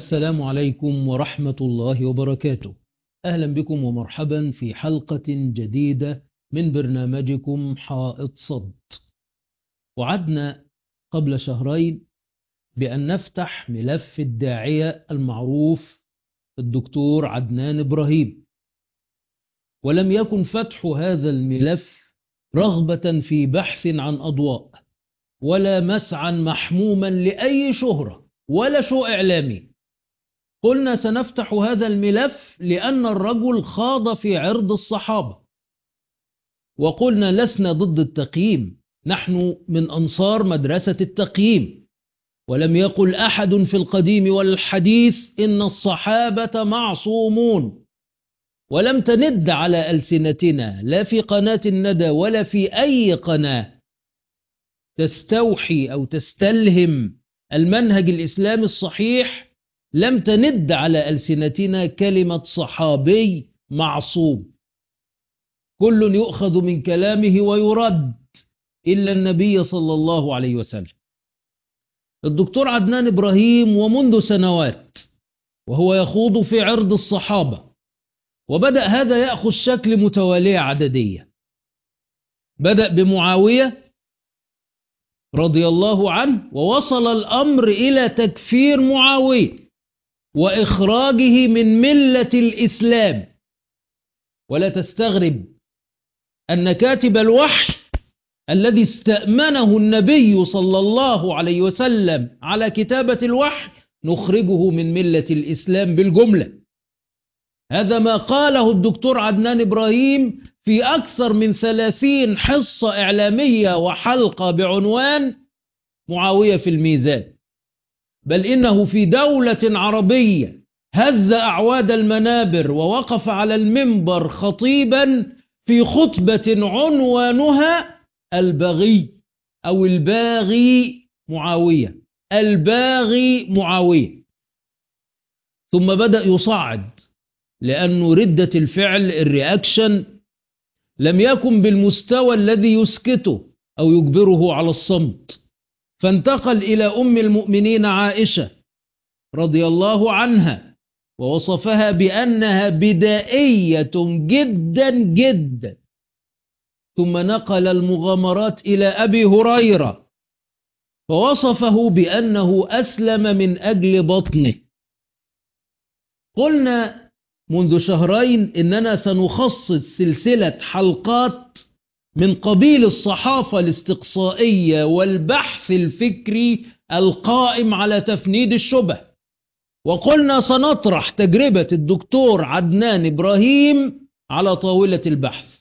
السلام عليكم ورحمة الله وبركاته أهلا بكم ومرحبا في حلقة جديدة من برنامجكم حائط صد وعدنا قبل شهرين بأن نفتح ملف الداعية المعروف الدكتور عدنان إبراهيم ولم يكن فتح هذا الملف رغبة في بحث عن أضواء ولا مسعى محموما لأي شهرة ولا شو إعلامي قلنا سنفتح هذا الملف لأن الرجل خاض في عرض الصحابة وقلنا لسنا ضد التقييم نحن من أنصار مدرسة التقييم ولم يقل أحد في القديم والحديث إن الصحابة معصومون ولم تند على ألسنتنا لا في قناة الندى ولا في أي قناة تستوحي أو تستلهم المنهج الإسلامي الصحيح لم تند على ألسنتنا كلمة صحابي معصوم كل يؤخذ من كلامه ويرد إلا النبي صلى الله عليه وسلم الدكتور عدنان إبراهيم ومنذ سنوات وهو يخوض في عرض الصحابة وبدأ هذا يأخذ شكل متوالية عددية بدأ بمعاوية رضي الله عنه ووصل الأمر إلى تكفير معاوية وإخراجه من ملة الإسلام ولا تستغرب أن كاتب الوحي الذي استأمنه النبي صلى الله عليه وسلم على كتابة الوحي نخرجه من ملة الإسلام بالجملة هذا ما قاله الدكتور عدنان إبراهيم في أكثر من ثلاثين حصة إعلامية وحلقة بعنوان معاوية في الميزان بل إنه في دولة عربية هز أعواد المنابر ووقف على المنبر خطيبا في خطبة عنوانها البغي أو الباغي معاوية الباغي معاوية ثم بدأ يصعد لأنه ردة الفعل الرياكشن لم يكن بالمستوى الذي يسكته أو يجبره على الصمت فانتقل إلى أم المؤمنين عائشة رضي الله عنها ووصفها بأنها بدائية جدا جدا ثم نقل المغامرات إلى أبي هريرة فوصفه بأنه أسلم من أجل بطنه قلنا منذ شهرين إننا سنخصص سلسلة حلقات من قبيل الصحافة الاستقصائية والبحث الفكري القائم على تفنيد الشبه وقلنا سنطرح تجربة الدكتور عدنان إبراهيم على طاولة البحث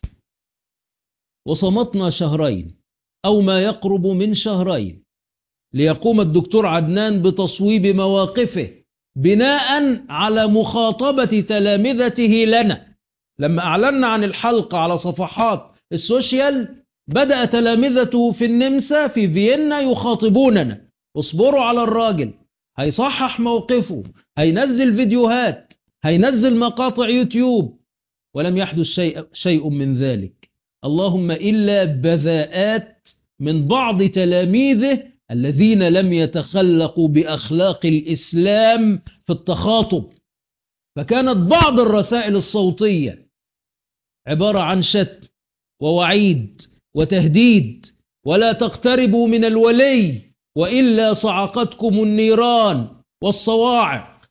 وصمتنا شهرين أو ما يقرب من شهرين ليقوم الدكتور عدنان بتصويب مواقفه بناء على مخاطبة تلامذته لنا لما أعلنا عن الحلقة على صفحات السوشيال بدأ تلامذته في النمسا في فيينا يخاطبوننا اصبروا على الراجل هيصحح موقفه هينزل فيديوهات هينزل مقاطع يوتيوب ولم يحدث شيء, شيء من ذلك اللهم إلا بذاءات من بعض تلاميذه الذين لم يتخلقوا بأخلاق الإسلام في التخاطب فكانت بعض الرسائل الصوتية عبارة عن شتم ووعيد وتهديد ولا تقتربوا من الولي وإلا صعقتكم النيران والصواعق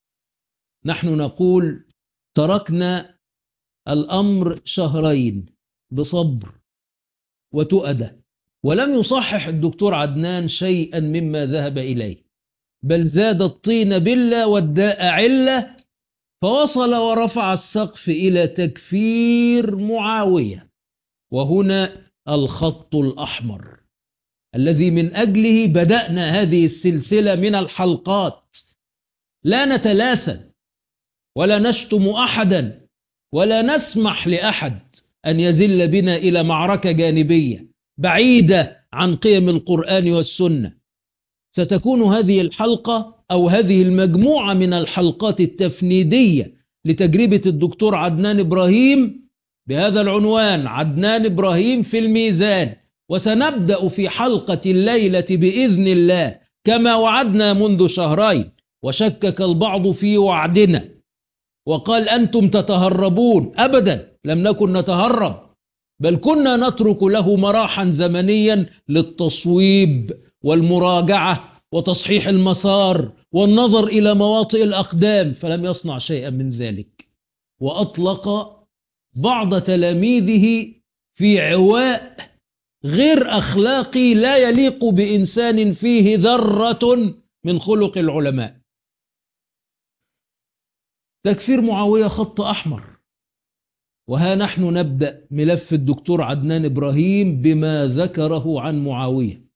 نحن نقول تركنا الأمر شهرين بصبر وتؤدة ولم يصحح الدكتور عدنان شيئا مما ذهب إليه بل زاد الطين بلة والداء علة فوصل ورفع السقف إلى تكفير معاوية وهنا الخط الأحمر الذي من أجله بدأنا هذه السلسلة من الحلقات لا نتلاسى ولا نشتم أحدا ولا نسمح لأحد أن يزل بنا إلى معركة جانبية بعيدة عن قيم القرآن والسنة ستكون هذه الحلقة أو هذه المجموعة من الحلقات التفنيدية لتجربة الدكتور عدنان إبراهيم بهذا العنوان عدنان إبراهيم في الميزان وسنبدأ في حلقة الليلة بإذن الله كما وعدنا منذ شهرين وشكك البعض في وعدنا وقال أنتم تتهربون أبدا لم نكن نتهرب بل كنا نترك له مراحا زمنيا للتصويب والمراجعة وتصحيح المسار والنظر إلى مواطئ الأقدام فلم يصنع شيئا من ذلك وأطلق بعض تلاميذه في عواء غير أخلاقي لا يليق بإنسان فيه ذرة من خلق العلماء تكفير معاوية خط أحمر وها نحن نبدأ ملف الدكتور عدنان إبراهيم بما ذكره عن معاوية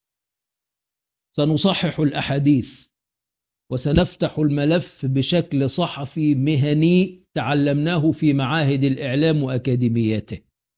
سنصحح الأحاديث وسنفتح الملف بشكل صحفي مهني تعلمناه في معاهد الإعلام وأكاديمياته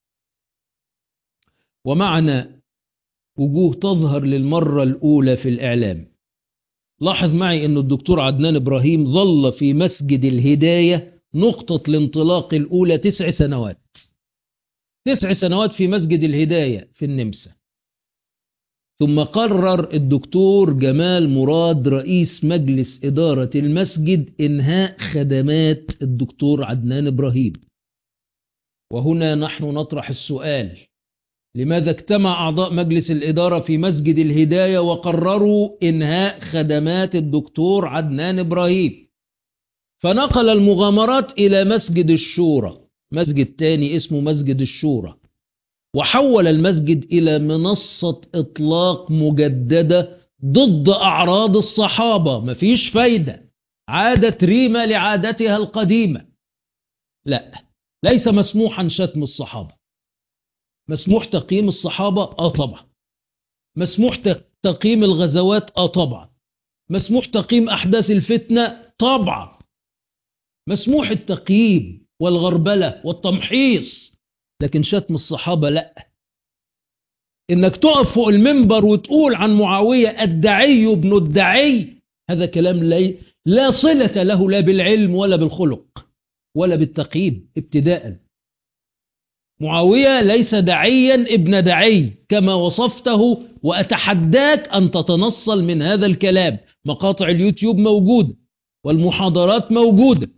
ومعنا وجوه تظهر للمرة الأولى في الإعلام لاحظ معي أن الدكتور عدنان إبراهيم ظل في مسجد الهداية نقطة الانطلاق الأولى تسع سنوات تسع سنوات في مسجد الهداية في النمسا ثم قرر الدكتور جمال مراد رئيس مجلس إدارة المسجد إنهاء خدمات الدكتور عدنان إبراهيم وهنا نحن نطرح السؤال لماذا اجتمع أعضاء مجلس الإدارة في مسجد الهداية وقرروا إنهاء خدمات الدكتور عدنان إبراهيم فنقل المغامرات إلى مسجد الشورى مسجد تاني اسمه مسجد الشورى وحول المسجد إلى منصة إطلاق مجددة ضد أعراض الصحابة مفيش فايدة عادت ريمة لعادتها القديمة لا ليس مسموحا شتم الصحابة مسموح تقييم الصحابة آه طبعا مسموح تقييم الغزوات آه طبعا مسموح تقييم أحداث الفتنة طبعا مسموح التقييم والغربلة والتمحيص لكن شتم الصحابة لا انك تقف فوق المنبر وتقول عن معاوية الدعي ابن الدعي هذا كلام لا, لا صلة له لا بالعلم ولا بالخلق ولا بالتقييم ابتداء معاوية ليس دعيا ابن دعي كما وصفته وأتحداك أن تتنصل من هذا الكلام مقاطع اليوتيوب موجودة والمحاضرات موجودة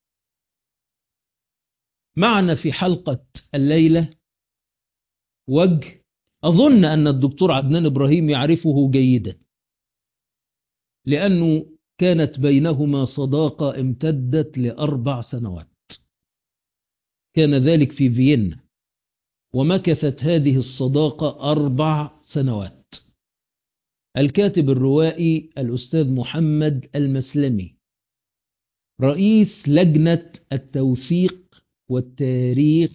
معنا في حلقة الليلة وجه أظن أن الدكتور عدنان إبراهيم يعرفه جيدا لأنه كانت بينهما صداقة امتدت لأربع سنوات كان ذلك في فيينا ومكثت هذه الصداقة أربع سنوات الكاتب الروائي الأستاذ محمد المسلمي رئيس لجنة التوثيق والتاريخ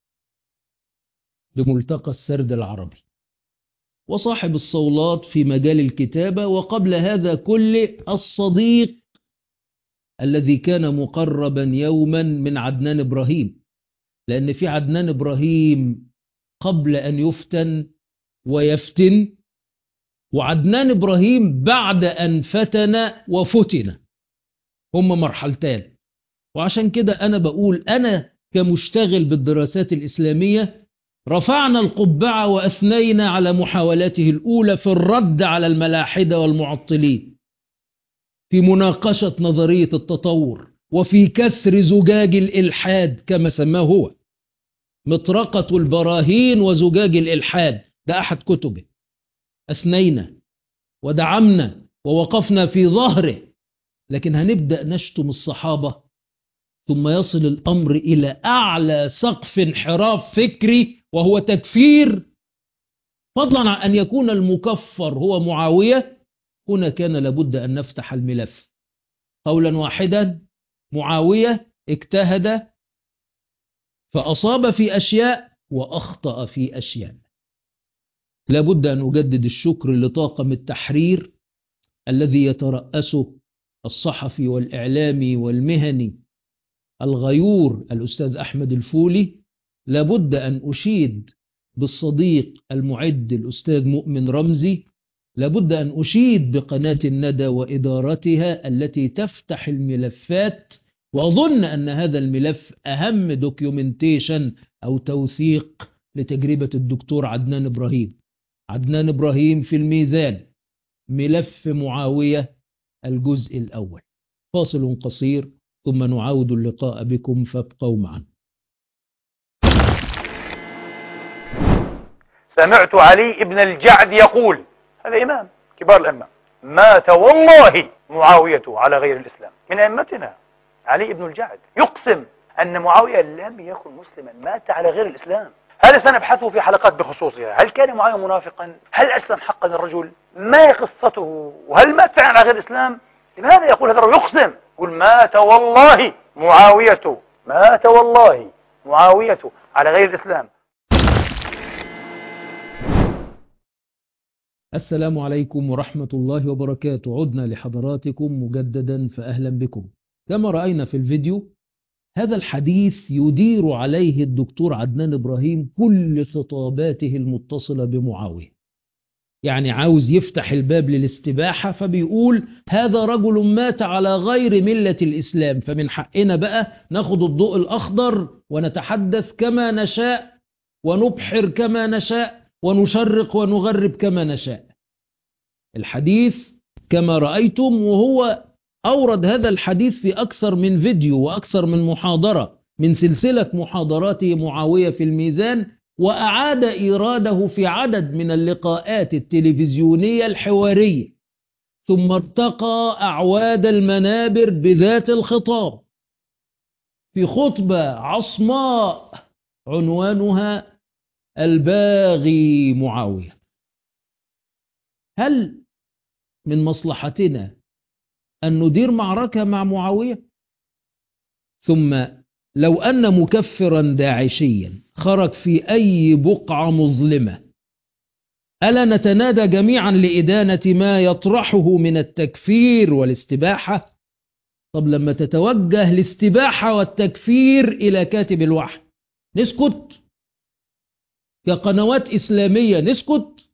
بملتقى السرد العربي وصاحب الصولات في مجال الكتابة وقبل هذا كل الصديق الذي كان مقربا يوما من عدنان إبراهيم لأن في عدنان إبراهيم قبل أن يفتن ويفتن وعدنان إبراهيم بعد أن فتن وفتن هم مرحلتان وعشان كده أنا بقول أنا كمشتغل بالدراسات الإسلامية رفعنا القبعة وأثنينا على محاولاته الأولى في الرد على الملاحدة والمعطلين في مناقشة نظرية التطور وفي كسر زجاج الإلحاد كما سماه هو مطرقة البراهين وزجاج الإلحاد ده أحد كتبه أثنينا ودعمنا ووقفنا في ظهره لكن هنبدأ نشتم الصحابة ثم يصل الأمر إلى أعلى سقف انحراف فكري وهو تكفير فضلا عن أن يكون المكفر هو معاوية هنا كان لابد أن نفتح الملف قولا واحدا معاوية اجتهد فأصاب في أشياء وأخطأ في أشياء لابد أن أجدد الشكر لطاقم التحرير الذي يترأسه الصحفي والإعلامي والمهني الغيور الأستاذ أحمد الفولي لابد أن أشيد بالصديق المعد الأستاذ مؤمن رمزي لابد أن أشيد بقناة الندى وإدارتها التي تفتح الملفات وأظن أن هذا الملف أهم دوكيومنتيشن أو توثيق لتجربة الدكتور عدنان إبراهيم عدنان إبراهيم في الميزان ملف معاوية الجزء الأول فاصل قصير ثم نعاود اللقاء بكم فابقوا معنا سمعت علي بن الجعد يقول هذا إمام كبار الأئمة مات والله معاوية على غير الإسلام من أئمتنا علي بن الجعد يقسم أن معاوية لم يكن مسلما مات على غير الإسلام هذا سنبحثه في حلقات بخصوصها هل كان معاوية منافقا هل أسلم حقا الرجل ما هي قصته وهل مات فعلا على غير الإسلام لماذا يقول هذا يقسم يقول مات والله معاوية مات والله معاوية على غير الإسلام السلام عليكم ورحمة الله وبركاته عدنا لحضراتكم مجددا فأهلا بكم كما رأينا في الفيديو هذا الحديث يدير عليه الدكتور عدنان إبراهيم كل خطاباته المتصلة بمعاوية يعني عاوز يفتح الباب للاستباحة فبيقول هذا رجل مات على غير ملة الإسلام فمن حقنا بقى ناخد الضوء الأخضر ونتحدث كما نشاء ونبحر كما نشاء ونشرق ونغرب كما نشاء الحديث كما رأيتم وهو أورد هذا الحديث في أكثر من فيديو وأكثر من محاضرة من سلسلة محاضراته معاوية في الميزان وأعاد إيراده في عدد من اللقاءات التلفزيونية الحوارية ثم ارتقى أعواد المنابر بذات الخطاب في خطبة عصماء عنوانها الباغي معاوية هل من مصلحتنا أن ندير معركة مع معاوية ثم لو أن مكفرا داعشيا خرج في أي بقعة مظلمة ألا نتنادى جميعا لإدانة ما يطرحه من التكفير والاستباحة طب لما تتوجه الاستباحة والتكفير إلى كاتب الوحي نسكت كقنوات إسلامية نسكت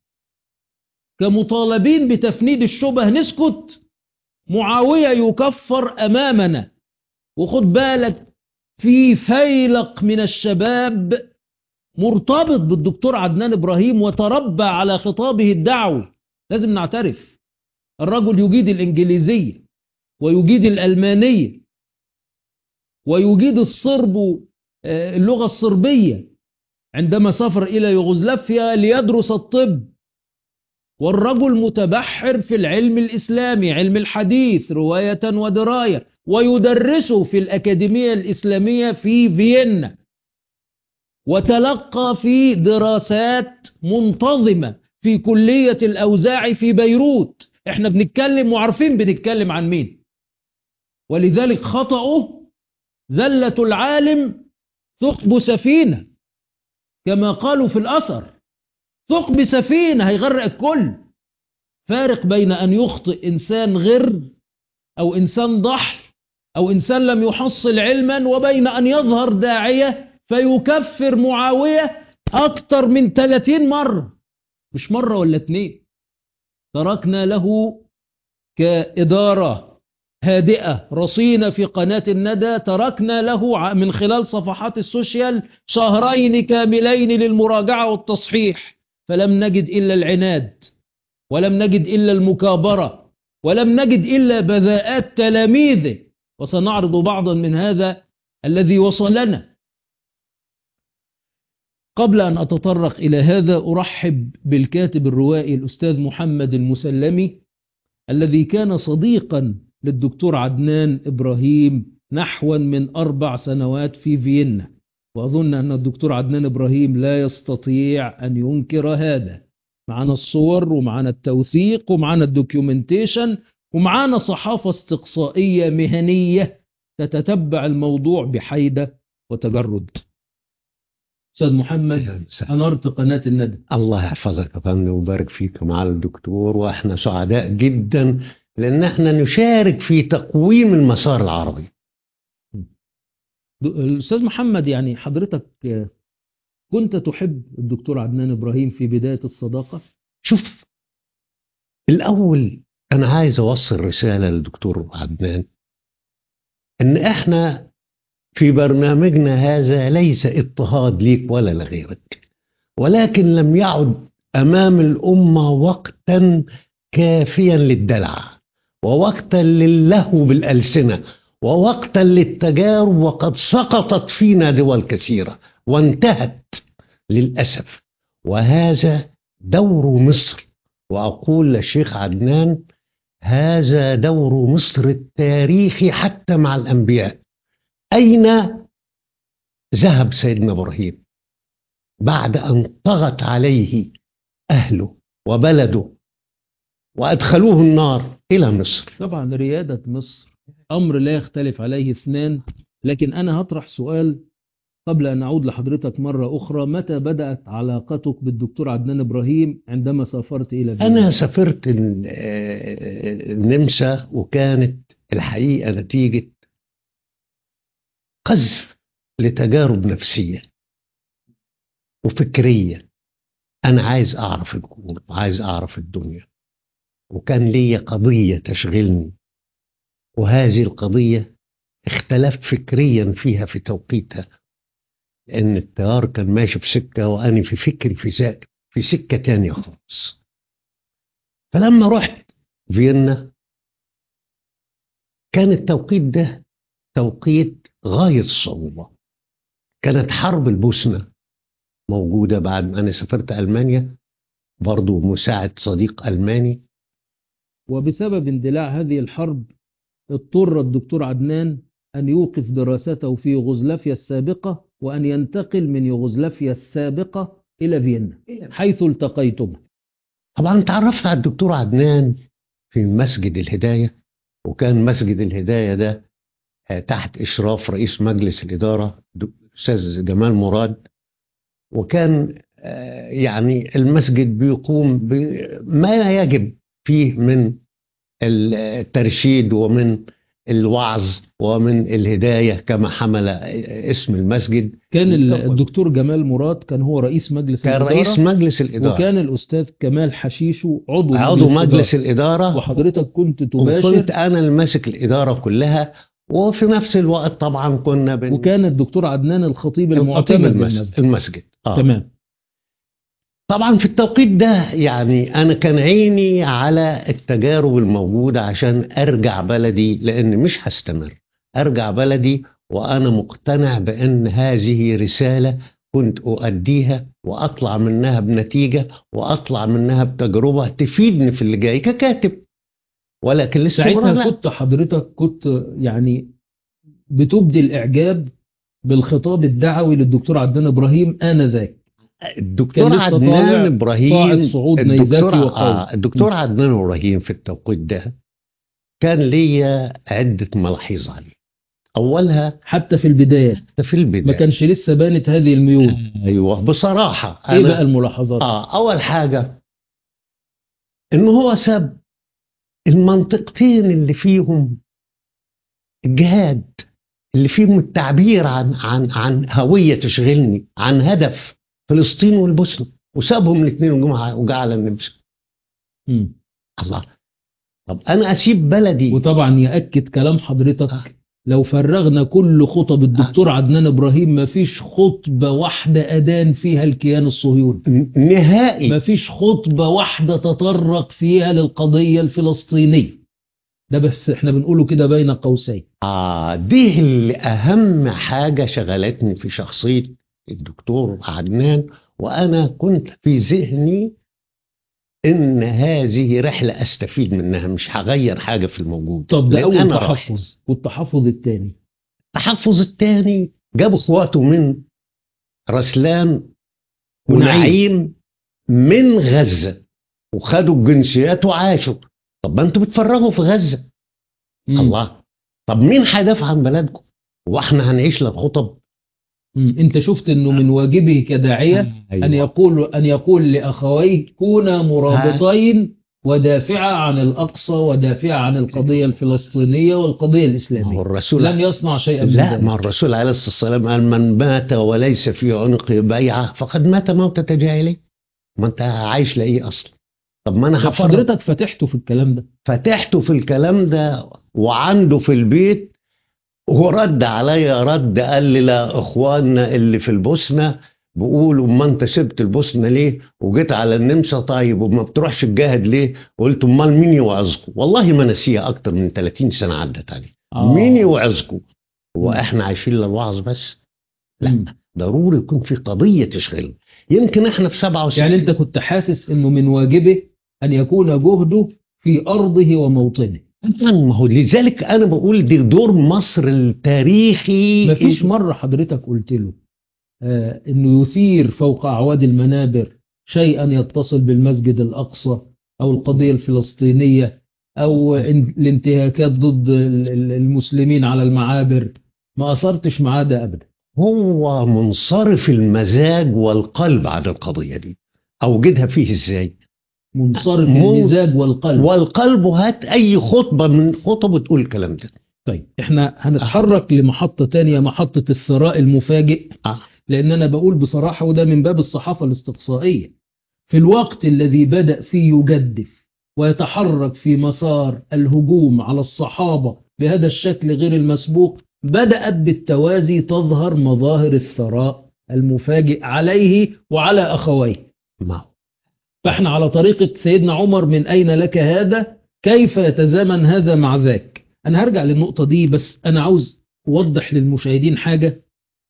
كمطالبين بتفنيد الشبه نسكت معاوية يكفر أمامنا وخد بالك في فيلق من الشباب مرتبط بالدكتور عدنان إبراهيم وتربى على خطابه الدعوي لازم نعترف الرجل يجيد الإنجليزية ويجيد الألمانية ويجيد الصرب اللغة الصربية عندما سافر إلى يوغوسلافيا ليدرس الطب والرجل متبحر في العلم الإسلامي علم الحديث رواية ودراية ويدرسه في الأكاديمية الإسلامية في فيينا وتلقى في دراسات منتظمة في كلية الأوزاع في بيروت احنا بنتكلم وعارفين بنتكلم عن مين ولذلك خطأه زلة العالم ثقب سفينة كما قالوا في الأثر ثقب سفينة هيغرق الكل فارق بين أن يخطئ إنسان غر أو إنسان ضحل أو إنسان لم يحصل علما وبين أن يظهر داعية فيكفر معاوية أكثر من 30 مرة مش مرة ولا اتنين تركنا له كإدارة هادئة رصينة في قناة الندى تركنا له من خلال صفحات السوشيال شهرين كاملين للمراجعة والتصحيح فلم نجد إلا العناد ولم نجد إلا المكابرة ولم نجد إلا بذاءات تلاميذه وسنعرض بعضا من هذا الذي وصلنا قبل أن أتطرق إلى هذا أرحب بالكاتب الروائي الأستاذ محمد المسلمي الذي كان صديقا للدكتور عدنان إبراهيم نحوا من أربع سنوات في فيينا وأظن أن الدكتور عدنان إبراهيم لا يستطيع أن ينكر هذا معنا الصور ومعنا التوثيق ومعنا الدوكيومنتيشن ومعنا صحافة استقصائية مهنية تتتبع الموضوع بحيدة وتجرد أستاذ محمد أنرت قناة الندى الله يحفظك يا فندم ويبارك فيك مع الدكتور واحنا سعداء جدا لان احنا نشارك في تقويم المسار العربي الأستاذ محمد يعني حضرتك كنت تحب الدكتور عدنان إبراهيم في بداية الصداقة شوف الاول انا عايز اوصل رساله للدكتور عدنان ان احنا في برنامجنا هذا ليس اضطهاد ليك ولا لغيرك ولكن لم يعد امام الامه وقتا كافيا للدلع ووقتا للهو بالألسنة ووقتا للتجارب وقد سقطت فينا دول كثيرة وانتهت للأسف وهذا دور مصر وأقول للشيخ عدنان هذا دور مصر التاريخي حتى مع الأنبياء أين ذهب سيدنا إبراهيم بعد أن طغت عليه أهله وبلده وأدخلوه النار إلى مصر طبعا ريادة مصر أمر لا يختلف عليه اثنان لكن أنا هطرح سؤال قبل أن أعود لحضرتك مرة أخرى متى بدأت علاقتك بالدكتور عدنان إبراهيم عندما سافرت إلى فيينا؟ أنا سافرت ال- آه، النمسا وكانت الحقيقة نتيجة قذف لتجارب نفسية وفكرية أنا عايز أعرف الكون وعايز أعرف الدنيا وكان لي قضية تشغلني وهذه القضية اختلفت فكريا فيها في توقيتها لأن التيار كان ماشي في سكة وأنا في فكري في سكة في سكة تانية خالص فلما رحت فيينا كان التوقيت ده توقيت غاية الصعوبة كانت حرب البوسنة موجودة بعد ما أنا سافرت ألمانيا برضو مساعد صديق ألماني وبسبب اندلاع هذه الحرب اضطر الدكتور عدنان أن يوقف دراسته في يوغوسلافيا السابقة وأن ينتقل من يوغوسلافيا السابقة إلى فيينا حيث التقيتم طبعا تعرفت على الدكتور عدنان في مسجد الهداية وكان مسجد الهداية ده آه، تحت إشراف رئيس مجلس الإدارة د- أستاذ جمال مراد وكان آه، يعني المسجد بيقوم بما يجب فيه من الترشيد ومن الوعظ ومن الهداية كما حمل اسم المسجد كان ال- الدكتور جمال مراد كان هو رئيس مجلس كان الإدارة رئيس مجلس الإدارة وكان الأستاذ كمال حشيشو عضو عضو مجلس الإدارة. الإدارة وحضرتك كنت تباشر وكنت أنا اللي ماسك الإدارة كلها وفي نفس الوقت طبعا كنا بن... وكان الدكتور عدنان الخطيب الخطيب المعتمد المسجد, للمسجد المسجد. آه. تمام طبعا في التوقيت ده يعني انا كان عيني على التجارب الموجوده عشان ارجع بلدي لان مش هستمر ارجع بلدي وانا مقتنع بان هذه رساله كنت اؤديها واطلع منها بنتيجه واطلع منها بتجربه تفيدني في اللي جاي ككاتب ولكن الاستمرار ساعتها لا. كنت حضرتك كنت يعني بتبدي الإعجاب بالخطاب الدعوي للدكتور عدنان إبراهيم آنذاك الدكتور كان لسه عدنان طالع ابراهيم صاعد صعود نيزاتي الدكتور وقوي. آه الدكتور عدنان ابراهيم في التوقيت ده كان ليا عده ملاحظ عليه اولها حتى في البدايات في البدايه ما كانش لسه بانت هذه الميول ايوه بصراحه ايه بقى انا الملاحظات اه اول حاجه ان هو ساب المنطقتين اللي فيهم الجهاد اللي فيهم التعبير عن عن عن هويه تشغلني عن هدف فلسطين والبوسنه وسابهم الاثنين وجمع وجعل النمسا مم. الله طب انا اسيب بلدي وطبعا يأكد كلام حضرتك لو فرغنا كل خطب الدكتور عدنان إبراهيم ما فيش خطبة واحدة أدان فيها الكيان الصهيوني نهائي ما فيش خطبة واحدة تطرق فيها للقضية الفلسطينية ده بس احنا بنقوله كده بين قوسين آه دي اللي أهم حاجة شغلتني في شخصية الدكتور عدنان وأنا كنت في ذهني إن هذه رحلة أستفيد منها مش هغير حاجة في الموجود طب ده لأن أول أنا رايح. تحفظ والتحفظ الثاني التحفظ الثاني جابوا اخواته من رسلان ونعيم. ونعيم من غزة وخدوا الجنسيات وعاشوا طب ما انتوا بتفرغوا في غزة مم. الله طب مين هيدافع عن بلدكم واحنا هنعيش للخطب مم. انت شفت انه من واجبه كداعية أيوة. أن يقول أن يقول لأخويه كونا مرابطين ودافعا عن الأقصى ودافعا عن القضية الفلسطينية والقضية ما هو الإسلامية الرسول لم يصنع شيئا من لا ذلك. ما الرسول عليه الصلاة والسلام قال من مات وليس في عنقه بيعة فقد مات موتة جاهلية ما انت عايش لإيه أصلا طب ما أنا طب هفرق حضرتك فتحته في الكلام ده فتحته في الكلام ده وعنده في البيت ورد عليا رد قال لي لا اخواننا اللي في البوسنه بقول وما انت سبت البوسنه ليه وجيت على النمسا طيب وما بتروحش تجاهد ليه قلت امال مين يوعظكم والله ما نسيها اكتر من 30 سنه عدت عليه آه. مين يوعظكم هو احنا عايشين للوعظ بس لا مم. ضروري يكون في قضيه تشغلنا يمكن احنا في 67 يعني انت كنت حاسس انه من واجبه ان يكون جهده في ارضه وموطنه طبعا ما هو لذلك انا بقول دي دور مصر التاريخي مفيش مرة حضرتك قلت له آه انه يثير فوق اعواد المنابر شيئا يتصل بالمسجد الاقصى او القضية الفلسطينية او ان- الانتهاكات ضد ال- ال- المسلمين على المعابر ما اثرتش معاه ده ابدا هو منصرف المزاج والقلب عن القضيه دي اوجدها فيه ازاي منصرف مو- المزاج والقلب والقلب هات اي خطبه من خطب وتقول الكلام ده طيب احنا هنتحرك لمحطة تانية محطة الثراء المفاجئ آه. لان انا بقول بصراحة وده من باب الصحافة الاستقصائية في الوقت الذي بدأ فيه يجدف ويتحرك في مسار الهجوم على الصحابة بهذا الشكل غير المسبوق بدأت بالتوازي تظهر مظاهر الثراء المفاجئ عليه وعلى أخويه ما هو فاحنا على طريقة سيدنا عمر من أين لك هذا كيف يتزامن هذا مع ذاك أنا هرجع للنقطة دي بس أنا عاوز أوضح للمشاهدين حاجة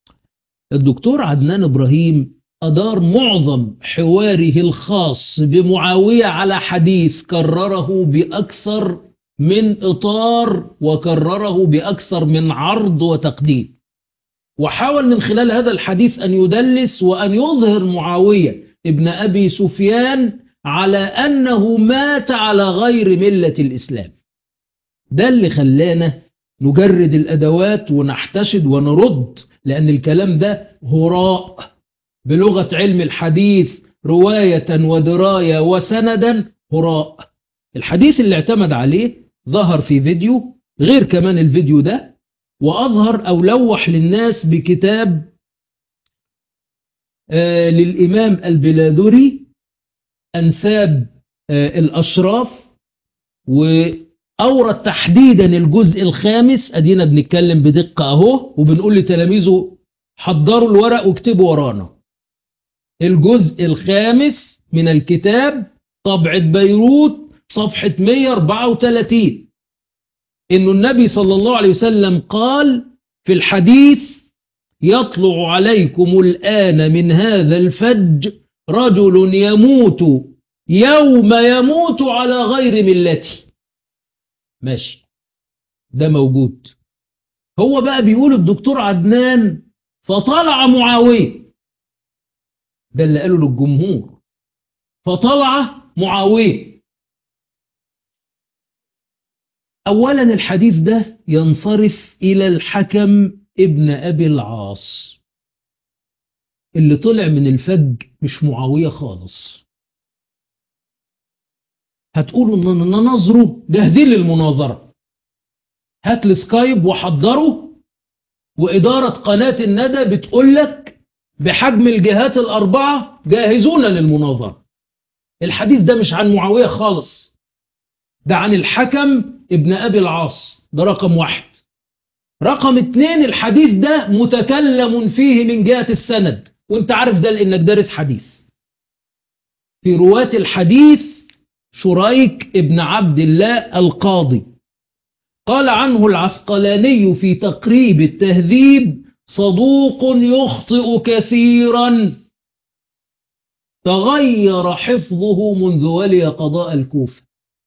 الدكتور عدنان إبراهيم أدار معظم حواره الخاص بمعاوية على حديث كرره بأكثر من إطار وكرره بأكثر من عرض وتقديم وحاول من خلال هذا الحديث أن يدلس وأن يظهر معاوية ابن أبي سفيان على أنه مات على غير ملة الإسلام ده اللي خلانا نجرد الأدوات ونحتشد ونرد لأن الكلام ده هراء بلغة علم الحديث رواية ودراية وسندا هراء الحديث اللي اعتمد عليه ظهر في فيديو غير كمان الفيديو ده وأظهر أو لوح للناس بكتاب آه للإمام البلاذري أنساب آه الأشراف وأورد تحديدا الجزء الخامس أدينا بنتكلم بدقة أهو وبنقول لتلاميذه حضروا الورق واكتبوا ورانا الجزء الخامس من الكتاب طبعة بيروت صفحة 134 إنه النبي صلى الله عليه وسلم قال في الحديث يطلع عليكم الآن من هذا الفج رجل يموت يوم يموت على غير ملتي ماشي ده موجود هو بقى بيقول الدكتور عدنان فطلع معاوية ده اللي قاله للجمهور فطلع معاوية أولا الحديث ده ينصرف إلى الحكم ابن أبي العاص اللي طلع من الفج مش معاوية خالص هتقولوا ان ننظره جاهزين للمناظرة هات السكايب وحضره وإدارة قناة الندى بتقول لك بحجم الجهات الأربعة جاهزون للمناظرة الحديث ده مش عن معاوية خالص ده عن الحكم ابن أبي العاص ده رقم واحد رقم اتنين الحديث ده متكلم فيه من جهة السند وانت عارف ده لانك دارس حديث في رواة الحديث شريك ابن عبد الله القاضي قال عنه العسقلاني في تقريب التهذيب صدوق يخطئ كثيرا تغير حفظه منذ ولي قضاء الكوفة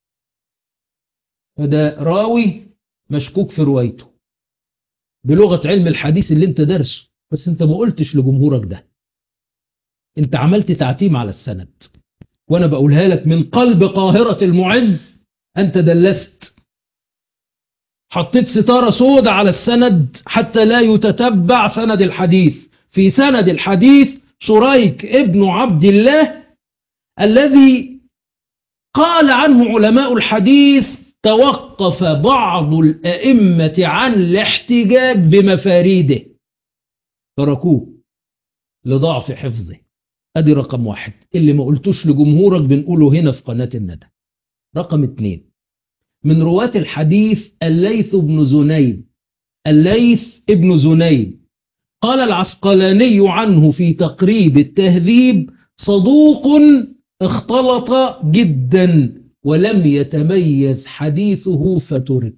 فده راوي مشكوك في روايته بلغة علم الحديث اللي انت درسه بس انت ما قلتش لجمهورك ده انت عملت تعتيم على السند وانا بقولها لك من قلب قاهرة المعز انت دلست حطيت ستارة سودة على السند حتى لا يتتبع سند الحديث في سند الحديث شريك ابن عبد الله الذي قال عنه علماء الحديث توقف بعض الأئمة عن الاحتجاج بمفاريده تركوه لضعف حفظه ادي رقم واحد اللي ما قلتوش لجمهورك بنقوله هنا في قناة الندى رقم اتنين من رواة الحديث الليث بن زنيد الليث ابن زنيد قال العسقلاني عنه في تقريب التهذيب صدوق اختلط جدا ولم يتميز حديثه فترك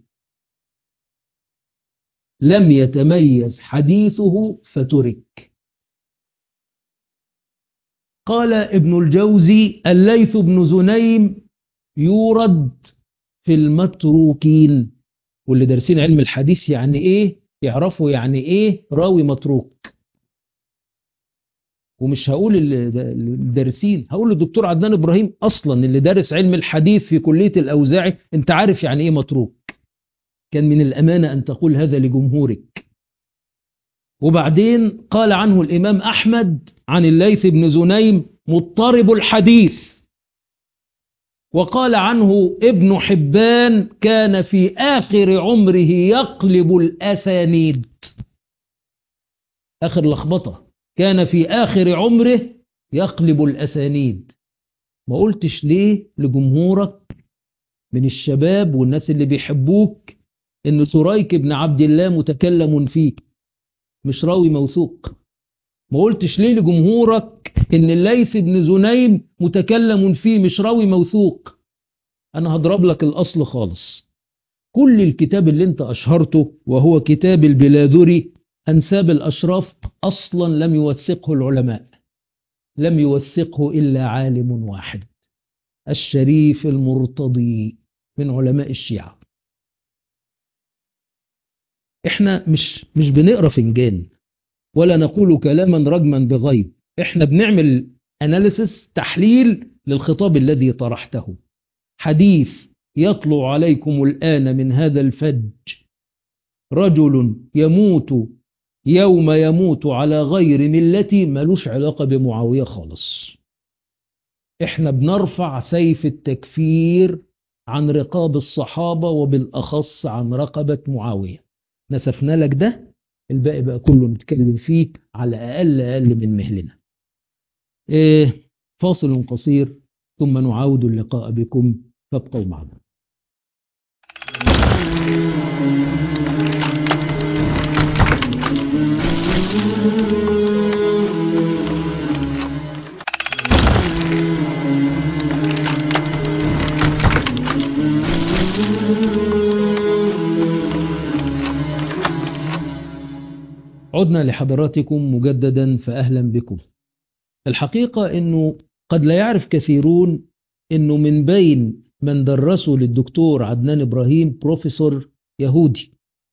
لم يتميز حديثه فترك قال ابن الجوزي الليث بن زنيم يورد في المتروكين واللي دارسين علم الحديث يعني ايه يعرفوا يعني ايه راوي متروك ومش هقول الدارسين هقول للدكتور عدنان ابراهيم اصلا اللي دارس علم الحديث في كليه الاوزاعي انت عارف يعني ايه متروك كان من الامانه ان تقول هذا لجمهورك وبعدين قال عنه الامام احمد عن الليث بن زنيم مضطرب الحديث وقال عنه ابن حبان كان في آخر عمره يقلب الأسانيد آخر لخبطة كان في آخر عمره يقلب الأسانيد ما قلتش ليه لجمهورك من الشباب والناس اللي بيحبوك إن سريك بن عبد الله متكلم فيه مش راوي موثوق ما قلتش ليه لجمهورك ان الليث بن زنيم متكلم فيه مش راوي موثوق انا هضرب لك الاصل خالص كل الكتاب اللي انت اشهرته وهو كتاب البلاذري انساب الاشراف اصلا لم يوثقه العلماء لم يوثقه الا عالم واحد الشريف المرتضي من علماء الشيعة احنا مش مش بنقرا فنجان ولا نقول كلاما رجما بغيب احنا بنعمل اناليسس تحليل للخطاب الذي طرحته حديث يطلع عليكم الآن من هذا الفج رجل يموت يوم يموت على غير ملتي ملوش علاقة بمعاوية خالص احنا بنرفع سيف التكفير عن رقاب الصحابة وبالأخص عن رقبة معاوية نسفنا لك ده الباقي بقى كله نتكلم فيه على أقل أقل من مهلنا إيه فاصل قصير ثم نعاود اللقاء بكم فابقوا معنا عدنا لحضراتكم مجددا فأهلا بكم الحقيقة أنه قد لا يعرف كثيرون أنه من بين من درسوا للدكتور عدنان إبراهيم بروفيسور يهودي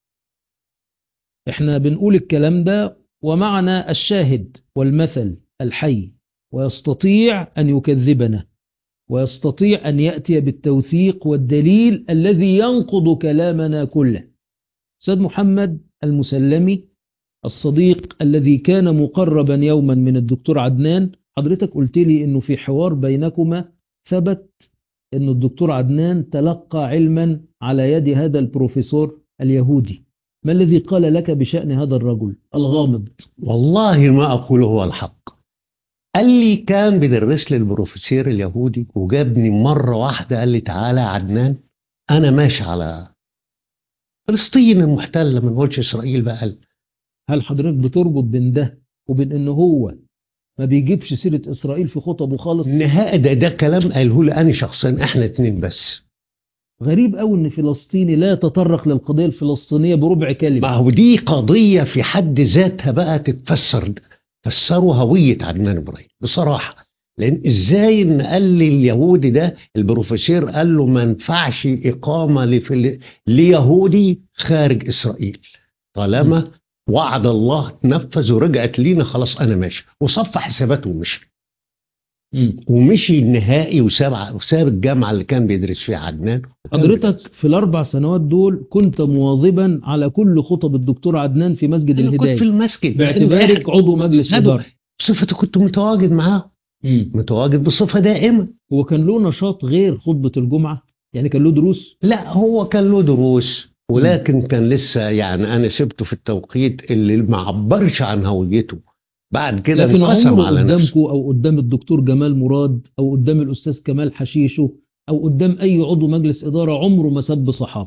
احنا بنقول الكلام ده ومعنا الشاهد والمثل الحي ويستطيع أن يكذبنا ويستطيع أن يأتي بالتوثيق والدليل الذي ينقض كلامنا كله أستاذ محمد المسلمي الصديق الذي كان مقربا يوما من الدكتور عدنان حضرتك قلت لي انه في حوار بينكما ثبت ان الدكتور عدنان تلقى علما على يد هذا البروفيسور اليهودي ما الذي قال لك بشأن هذا الرجل الغامض والله ما أقوله هو الحق قال لي كان بيدرس لي البروفيسور اليهودي وجابني مرة واحدة قال لي تعالى يا عدنان أنا ماشي على فلسطين المحتلة ما نقولش إسرائيل بقى هل حضرتك بتربط بين ده وبين ان هو ما بيجيبش سيرة إسرائيل في خطبه خالص نهائي ده, ده كلام قاله لي أنا شخصيا إحنا اتنين بس غريب قوي ان فلسطيني لا يتطرق للقضية الفلسطينية بربع ما كلمة هو دي قضية في حد ذاتها بقى تتفسر فسروا هوية عدنان إبراهيم بصراحة لأن إزاي إن قال لي اليهودي ده البروفيسور قال له ما ينفعش إقامة لفل... ليهودي خارج إسرائيل طالما وعد الله تنفذ ورجعت لينا خلاص أنا ماشي وصف حساباته ومشي مم. ومشي النهائي وساب وساب الجامعة اللي كان بيدرس فيها عدنان وكان حضرتك في الأربع سنوات دول كنت مواظبا على كل خطب الدكتور عدنان في مسجد أنا كنت في الهداية المسجد باعتبارك عضو مجلس خدوا- إدارة بصفتي كنت متواجد معاه مم. متواجد بصفة دائمة هو كان له نشاط غير خطبة الجمعة يعني كان له دروس لا هو كان له دروس ولكن كان لسه يعني انا سبته في التوقيت اللي ما عبرش عن هويته بعد كده لكن انقسم عمره على نفسه قدامكم او قدام الدكتور جمال مراد او قدام الاستاذ كمال حشيشه او قدام اي عضو مجلس اداره عمره ما سب صحابي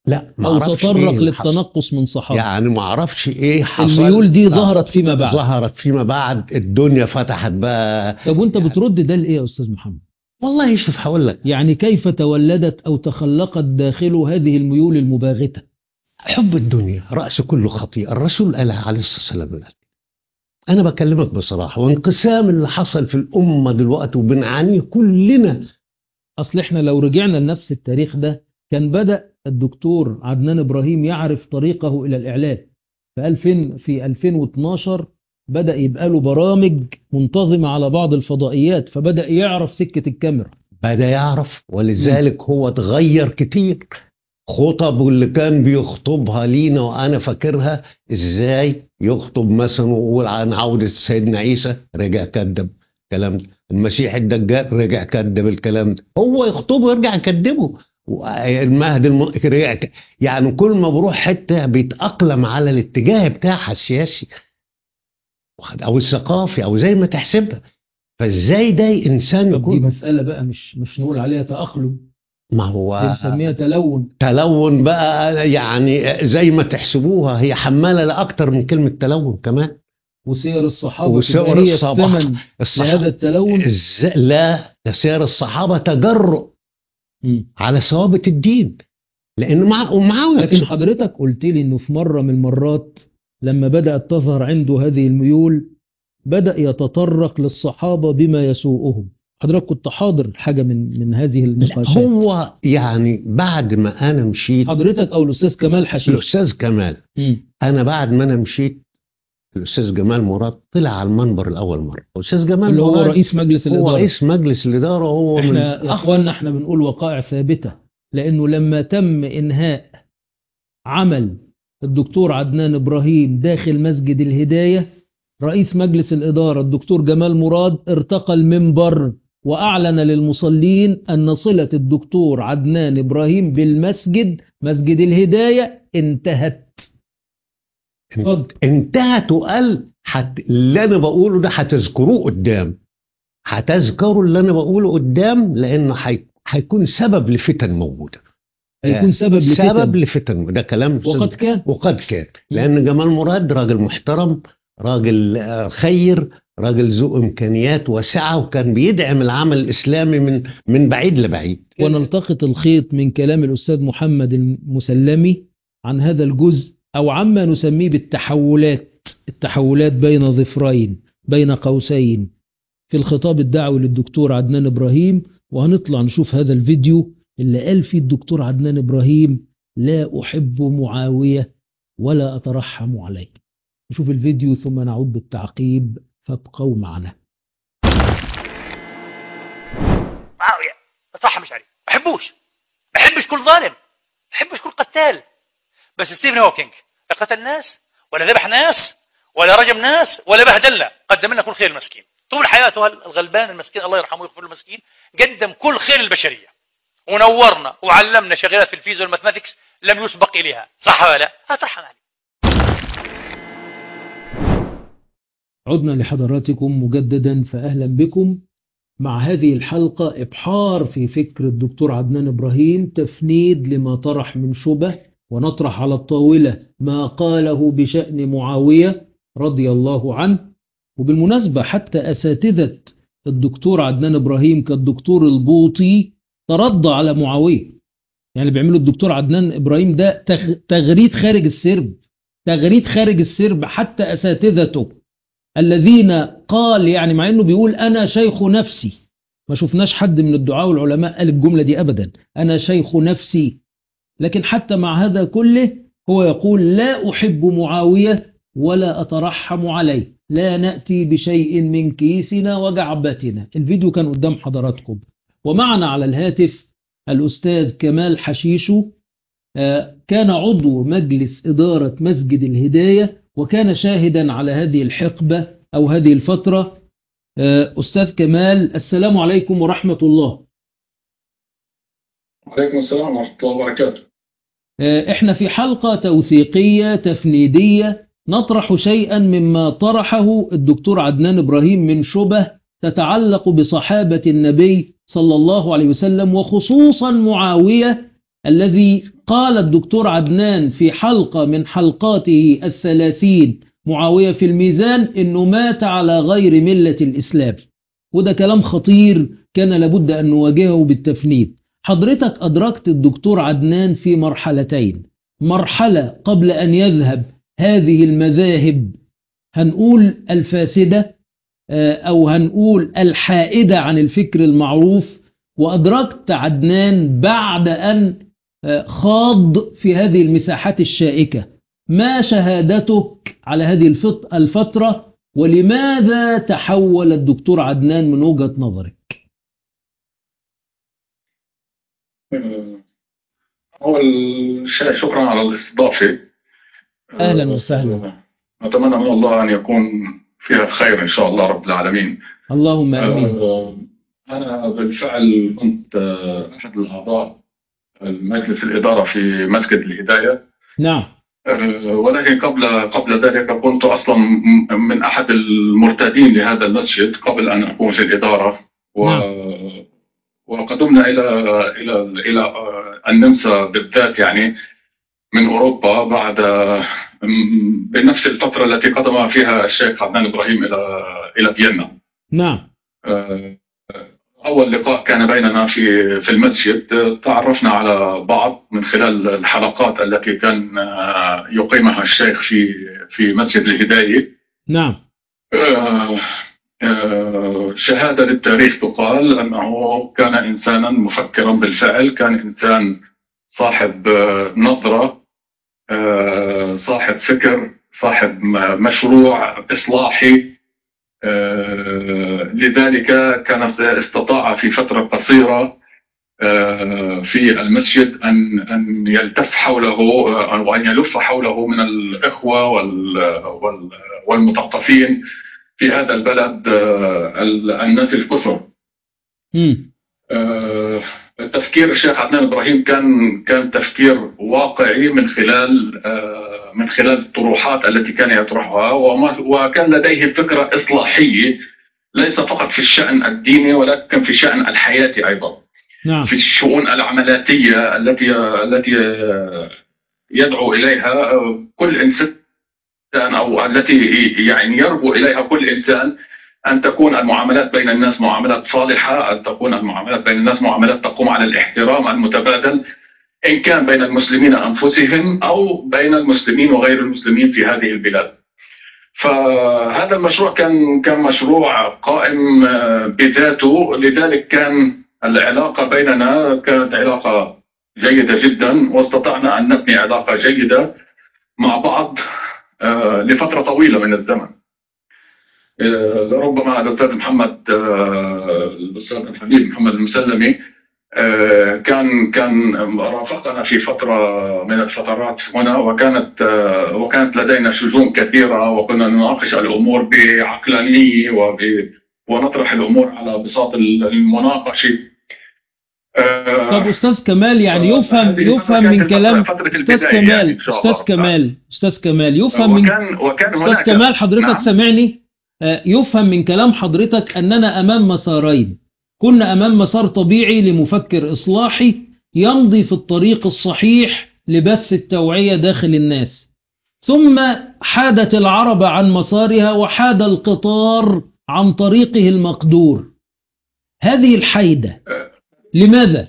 لا ما أو اعرفش تطرق إيه اللي حصل. للتنقص من صحابة يعني ما اعرفش ايه حصل الميول دي آه. ظهرت فيما بعد ظهرت فيما بعد الدنيا فتحت بقى طب وانت بترد ده لايه يا استاذ محمد والله شوف هقول لك يعني كيف تولدت او تخلقت داخله هذه الميول المباغته حب الدنيا رأس كل خطيئة الرسول قال عليه الصلاة والسلام قال. أنا بكلمك بصراحة وانقسام اللي حصل في الأمة دلوقتي وبنعانيه كلنا اصل احنا لو رجعنا لنفس التاريخ ده كان بدا الدكتور عدنان ابراهيم يعرف طريقه الى الاعلام في 2000 في 2012 بدا يبقى له برامج منتظمه على بعض الفضائيات فبدا يعرف سكه الكاميرا بدأ يعرف ولذلك هو اتغير كتير خطب اللي كان بيخطبها لينا وأنا فاكرها إزاي يخطب مثلا ويقول عن عودة سيدنا عيسى رجع كذب الكلام ده المسيح الدجال رجع كذب الكلام ده هو يخطبه ويرجع يكذبه المهد الم... رجع ك- يعني كل ما بروح حتة بيتأقلم على الاتجاه بتاعها السياسي واخد- أو الثقافي أو زي ما تحسبها فازاي ده انسان طب دي يكون مساله بقى مش مش نقول عليها تاقلم ما دي هو نسميها تلون تلون بقى يعني زي ما تحسبوها هي حماله لاكتر من كلمه تلون كمان وسير الصحابه وسير تبقى هي الصحابة. الثمن الصحابه لهذا التلون إز- لا ده سير الصحابه تجرؤ مم. على ثوابت الدين لان مع ومعاويه لكن حضرتك قلت لي انه في مره من المرات لما بدات تظهر عنده هذه الميول بدا يتطرق للصحابه بما يسوءهم حضرتك كنت حاضر حاجه من من هذه لا، المقاشات هو يعني بعد ما انا مشيت حضرتك او الاستاذ كمال حشيش الاستاذ كمال مم. انا بعد ما انا مشيت الاستاذ جمال مراد طلع على المنبر الاول مره الاستاذ جمال اللي هو مراد رئيس مجلس هو الاداره رئيس مجلس الاداره هو من احنا يا أخ- اخواننا احنا بنقول وقائع ثابته لانه لما تم انهاء عمل الدكتور عدنان ابراهيم داخل مسجد الهدايه رئيس مجلس الاداره الدكتور جمال مراد ارتقى المنبر واعلن للمصلين ان صله الدكتور عدنان ابراهيم بالمسجد مسجد الهدايه انتهت اتفضل. انتهت وقال حت... اللي انا بقوله ده هتذكروه قدام هتذكروا اللي انا بقوله قدام لانه حي... هيكون سبب لفتن موجوده هيكون سبب لفتن سبب لفتن ده كلام وقد كان وقد كان لان جمال مراد راجل محترم راجل آه، خير راجل ذو امكانيات واسعه وكان بيدعم العمل الاسلامي من من بعيد لبعيد ونلتقط الخيط من كلام الأستاذ محمد المسلمي عن هذا الجزء أو عما نسميه بالتحولات التحولات بين ظفرين بين قوسين في الخطاب الدعوي للدكتور عدنان إبراهيم وهنطلع نشوف هذا الفيديو اللي قال فيه الدكتور عدنان إبراهيم لا أحب معاوية ولا أترحم عليه نشوف الفيديو ثم نعود بالتعقيب فابقوا معنا معاوية بصراحة مش عليه ما بحبوش ما بحبش كل ظالم ما بحبش كل قتال بس ستيفن هوكينج لا قتل ناس ولا ذبح ناس ولا رجم ناس ولا بهدلنا قدم لنا كل خير المسكين طول حياته الغلبان المسكين الله يرحمه ويغفر له المسكين قدم كل خير البشرية ونورنا وعلمنا شغلات في الفيزياء والماثماتكس لم يسبق إليها صح ولا لا؟ هترحم عليه عدنا لحضراتكم مجددا فأهلا بكم مع هذه الحلقة إبحار في فكر الدكتور عدنان إبراهيم تفنيد لما طرح من شبه ونطرح على الطاولة ما قاله بشأن معاوية رضي الله عنه وبالمناسبة حتى أساتذة الدكتور عدنان إبراهيم كالدكتور البوطي ترضى على معاوية يعني اللي بيعمله الدكتور عدنان إبراهيم ده تغ- تغريد خارج السرب تغريد خارج السرب حتى أساتذته الذين قال يعني مع انه بيقول انا شيخ نفسي ما شفناش حد من الدعاء والعلماء قال الجملة دي ابدا انا شيخ نفسي لكن حتى مع هذا كله هو يقول لا احب معاوية ولا اترحم عليه لا نأتي بشيء من كيسنا وجعبتنا الفيديو كان قدام حضراتكم ومعنا على الهاتف الأستاذ كمال حشيشو آه، كان عضو مجلس إدارة مسجد الهداية وكان شاهدا على هذه الحقبة أو هذه الفترة آه، أستاذ كمال السلام عليكم ورحمة الله وعليكم السلام ورحمة الله وبركاته آه، احنا في حلقة توثيقية تفنيدية نطرح شيئا مما طرحه الدكتور عدنان إبراهيم من شبه تتعلق بصحابة النبي صلى الله عليه وسلم وخصوصا معاوية الذي قال الدكتور عدنان في حلقة من حلقاته الثلاثين معاوية في الميزان أنه مات على غير ملة الإسلام وده كلام خطير كان لابد أن نواجهه بالتفنيد حضرتك أدركت الدكتور عدنان في مرحلتين مرحلة قبل أن يذهب هذه المذاهب هنقول الفاسدة أو هنقول الحائدة عن الفكر المعروف وأدركت عدنان بعد أن خاض في هذه المساحات الشائكة ما شهادتك على هذه الفترة ولماذا تحول الدكتور عدنان من وجهة نظرك أول شيء شكرا على الاستضافة أهلا وسهلا أتمنى من الله أن يكون فيها خير إن شاء الله رب العالمين اللهم آمين أنا بالفعل كنت أحد الأعضاء المجلس الإدارة في مسجد الهداية نعم ولكن قبل قبل ذلك كنت اصلا من احد المرتادين لهذا المسجد قبل ان اكون في الاداره و نعم. وقدمنا الى الى الى النمسا بالذات يعني من اوروبا بعد بنفس الفتره التي قدم فيها الشيخ عدنان ابراهيم الى الى فيينا نعم اول لقاء كان بيننا في في المسجد تعرفنا على بعض من خلال الحلقات التي كان يقيمها الشيخ في في مسجد الهدايه نعم شهاده للتاريخ تقال انه كان انسانا مفكرا بالفعل كان انسان صاحب نظره صاحب فكر صاحب مشروع اصلاحي لذلك كان استطاع في فترة قصيرة في المسجد أن أن يلتف حوله أو أن يلف حوله من الإخوة والمثقفين في هذا البلد الناس الكثر. التفكير الشيخ عدنان ابراهيم كان كان تفكير واقعي من خلال من خلال الطروحات التي كان يطرحها وكان لديه فكره اصلاحيه ليس فقط في الشان الديني ولكن في الشان الحياتي ايضا. نعم. في الشؤون العملاتيه التي التي يدعو اليها كل انسان او التي يعني يربو اليها كل انسان أن تكون المعاملات بين الناس معاملات صالحة أن تكون المعاملات بين الناس معاملات تقوم على الاحترام المتبادل إن كان بين المسلمين أنفسهم أو بين المسلمين وغير المسلمين في هذه البلاد فهذا المشروع كان كان مشروع قائم بذاته لذلك كان العلاقة بيننا كانت علاقة جيدة جدا واستطعنا أن نبني علاقة جيدة مع بعض لفترة طويلة من الزمن ربما الاستاذ محمد الاستاذ الحبيب محمد المسلمي كان كان رافقنا في فتره من الفترات هنا وكانت وكانت لدينا شجون كثيره وكنا نناقش الامور بعقلانيه وب ونطرح الامور على بساط المناقشه طب استاذ كمال يعني يفهم يفهم من كلام استاذ كمال يعني استاذ كمال استاذ كمال يفهم من وكان وكان استاذ هناك كمال حضرتك نعم. سامعني يفهم من كلام حضرتك أننا أمام مسارين كنا أمام مسار طبيعي لمفكر إصلاحي يمضي في الطريق الصحيح لبث التوعية داخل الناس ثم حادت العرب عن مسارها وحاد القطار عن طريقه المقدور هذه الحيدة لماذا؟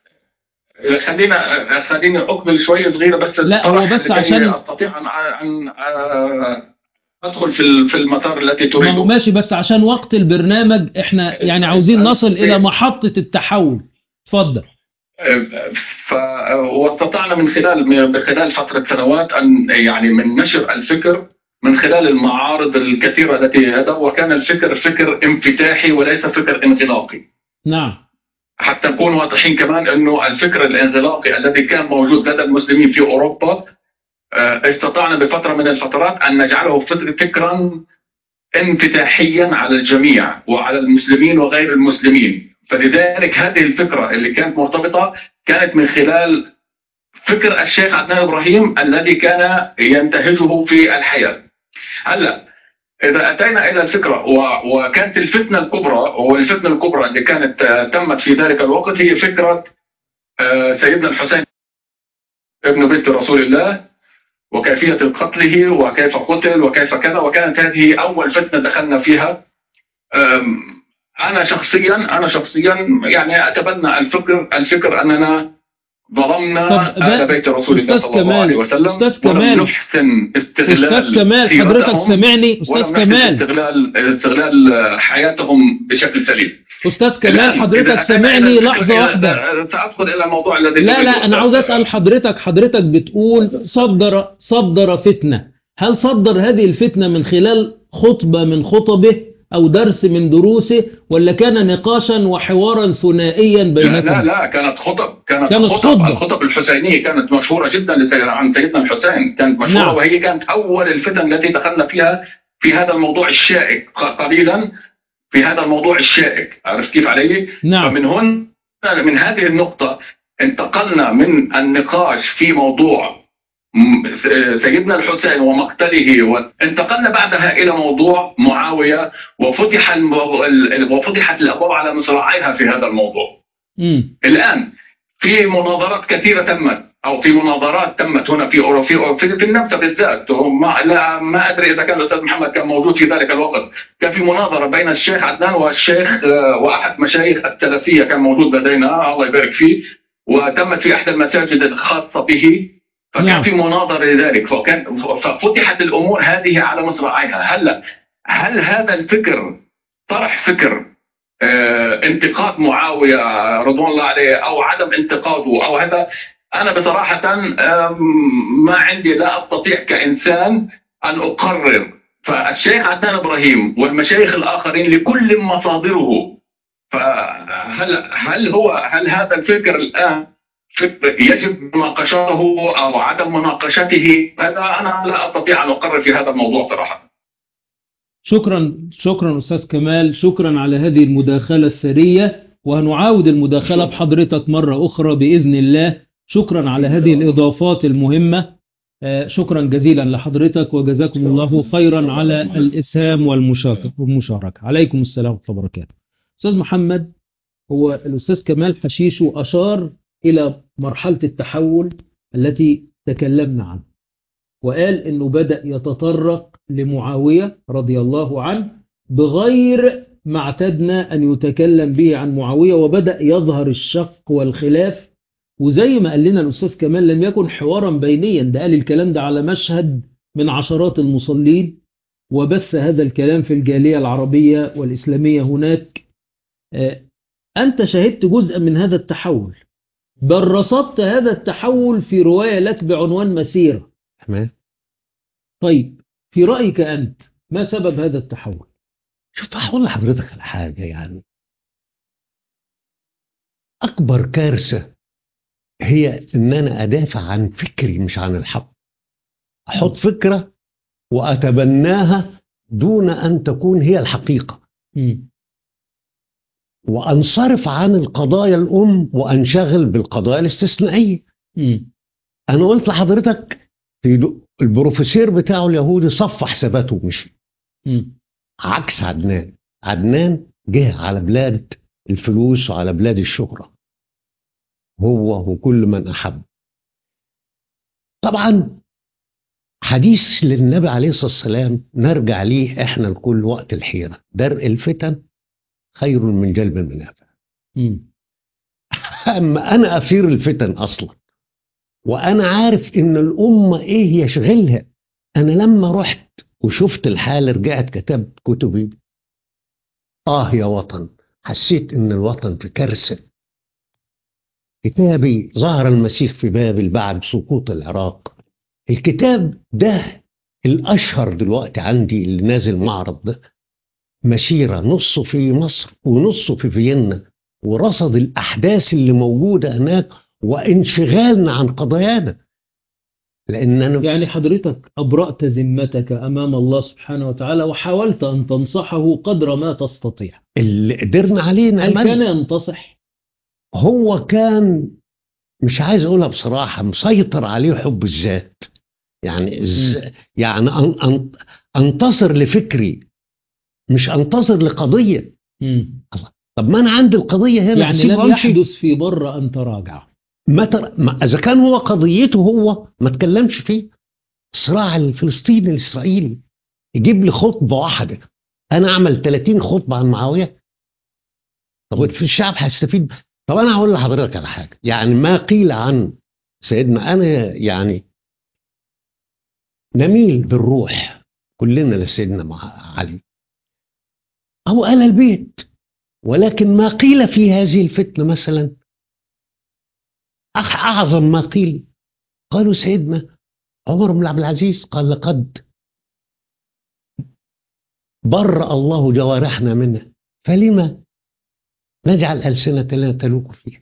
خلينا خليني اقبل شويه صغيره بس لا، هو الطرح بس لكي عشان- استطيع ان ان أن ادخل في ال- في المسار التي ما هو تريده ماشي بس عشان وقت البرنامج احنا يعني عاوزين نصل إلى محطة التحول اتفضل ف واستطعنا من خلال من خلال فتره سنوات ان يعني من نشر الفكر من خلال المعارض الكثيره التي هذا وكان الفكر فكر انفتاحي وليس فكر انغلاقي نعم حتى نكون واضحين كمان انه الفكر الانغلاقي الذي كان موجود لدى المسلمين في اوروبا آه، استطعنا بفتره من الفترات ان نجعله فكر- فكرا انفتاحيا على الجميع وعلى المسلمين وغير المسلمين فلذلك هذه الفكره اللي كانت مرتبطه كانت من خلال فكر الشيخ عدنان ابراهيم الذي كان ينتهجه في الحياه هلا اذا اتينا الى الفكره و- وكانت الفتنه الكبرى والفتنه الكبرى اللي كانت آه، تمت في ذلك الوقت هي فكره آه، سيدنا الحسين ابن بنت رسول الله وكيفية قتله وكيف قتل وكيف كذا وكانت هذه أول فتنة دخلنا فيها أم، أنا شخصيا أنا شخصيا يعني أتبنى الفكر الفكر أننا ظلمنا طب آل ده- بيت رسول الله أستاذ صلى الله كمال، عليه وسلم أستاذ ولم كمال. نحسن استغلال أستاذ كمال حضرتك سيرتهم سامعني أستاذ ولم نحسن كمال استغلال استغلال حياتهم بشكل سليم أستاذ كمال الآن حضرتك إذا- سامعني إذا- لحظة إذا- واحدة سأدخل إلى الموضوع الذي لا تريد لا أنا أستاذ- عاوز أسأل حضرتك حضرتك بتقول صدر صدر فتنة هل صدر هذه الفتنة من خلال خطبة من خطبه أو درس من دروسه ولا كان نقاشا وحوارا ثنائيا لا بينكم لا لا كانت خطب كانت, كانت خطب خطبة. الخطب الحسينية كانت مشهورة جدا لسي- عن سيدنا الحسين كانت مشهورة نعم. وهي كانت أول الفتن التي دخلنا فيها في هذا الموضوع الشائك ق- قليلا في هذا الموضوع الشائك عرفت كيف علي؟ نعم فمن هنا من هذه النقطة انتقلنا من النقاش في موضوع م- س- سيدنا الحسين ومقتله وانتقلنا بعدها إلى موضوع معاوية وفتح المو... ال- وفتحت الأبواب على مصراعيها في هذا الموضوع مم. الآن في مناظرات كثيرة تمت أو في مناظرات تمت هنا في أورو في في, في النمسا بالذات ما لا ما أدري إذا كان الأستاذ محمد كان موجود في ذلك الوقت كان في مناظرة بين الشيخ عدنان والشيخ آه، وأحد مشايخ السلفية كان موجود لدينا الله يبارك فيه وتمت في إحدى المساجد الخاصة به فكان نعم. في مناظرة لذلك فكان ففتحت الأمور هذه على مصراعيها هلا هل هذا الفكر طرح فكر آه، انتقاد معاوية رضوان الله عليه أو عدم انتقاده أو هذا أنا بصراحة آم، ما عندي لا أستطيع كإنسان أن أقرر فالشيخ عدنان إبراهيم والمشايخ الآخرين لكل مصادره فهل هل هو هل هذا الفكر الآن فكر يجب مناقشته أو عدم مناقشته هذا أنا لا أستطيع أن أقرر في هذا الموضوع صراحة شكرا شكرا أستاذ كمال شكرا على هذه المداخلة الثرية وهنعاود المداخلة بحضرتك مرة أخرى بإذن الله شكرا على هذه الإضافات المهمة آه، شكرا جزيلا لحضرتك وجزاكم الله خيرا على الإسهام والمشاك- والمشاركة عليكم السلام ورحمة الله وبركاته أستاذ محمد هو الأستاذ كمال حشيشو أشار إلى مرحلة التحول التي تكلمنا عنها وقال انه بدأ يتطرق لمعاوية رضي الله عنه بغير ما اعتدنا ان يتكلم به عن معاوية وبدأ يظهر الشق والخلاف وزي ما قال لنا الاستاذ كمال لم يكن حوارا بينيا ده قال الكلام ده على مشهد من عشرات المصلين وبث هذا الكلام في الجالية العربية والإسلامية هناك آه، أنت شهدت جزءا من هذا التحول بل رصدت هذا التحول في رواية لك بعنوان مسيرة تمام طيب في رأيك أنت ما سبب هذا التحول شوف هقول لحضرتك على حاجه يعني اكبر كارثه هي ان انا ادافع عن فكري مش عن الحق احط فكره واتبناها دون ان تكون هي الحقيقه مم. وانصرف عن القضايا الام وانشغل بالقضايا الاستثنائيه مم. انا قلت لحضرتك في دو- البروفيسور بتاعه اليهودي صف حساباته ومشي مم. عكس عدنان عدنان جه على بلاد الفلوس وعلى بلاد الشهرة هو وكل من أحب طبعا حديث للنبي عليه الصلاة والسلام نرجع ليه احنا لكل وقت الحيرة درء الفتن خير من جلب المنافع مم. أما أنا أثير الفتن أصلا وأنا عارف إن الأمة إيه يشغلها أنا لما رحت وشفت الحال رجعت كتبت كتبي آه يا وطن حسيت إن الوطن في كارثة كتابي ظهر المسيح في بابل بعد سقوط العراق الكتاب ده الأشهر دلوقتي عندي اللي نازل معرض ده مسيرة نصه في مصر ونصه في فيينا ورصد الأحداث اللي موجودة هناك وانشغالنا عن قضايانا لأن أنا يعني حضرتك أبرأت ذمتك أمام الله سبحانه وتعالى وحاولت أن تنصحه قدر ما تستطيع اللي قدرنا عليه هل نعمل كان ينتصح؟ هو كان مش عايز اقولها بصراحه مسيطر عليه حب الذات يعني الز... يعني أن... أن... انتصر لفكري مش انتصر لقضيه مم. طب ما انا عندي القضيه هنا يعني أسيبه لم وأمشي؟ يحدث في بره أن تراجع ما تر... ما اذا كان هو قضيته هو ما تكلمش فيه الصراع الفلسطيني الاسرائيلي يجيب لي خطبه واحده انا اعمل 30 خطبه عن معاويه طب في الشعب هيستفيد طب انا هقول لحضرتك على حاجه يعني ما قيل عن سيدنا انا يعني نميل بالروح كلنا لسيدنا مع علي او ال البيت ولكن ما قيل في هذه الفتنه مثلا أخ اعظم ما قيل قالوا سيدنا عمر بن عبد العزيز قال لقد برأ الله جوارحنا منه فلما نجعل ألسنتنا تلوك فيها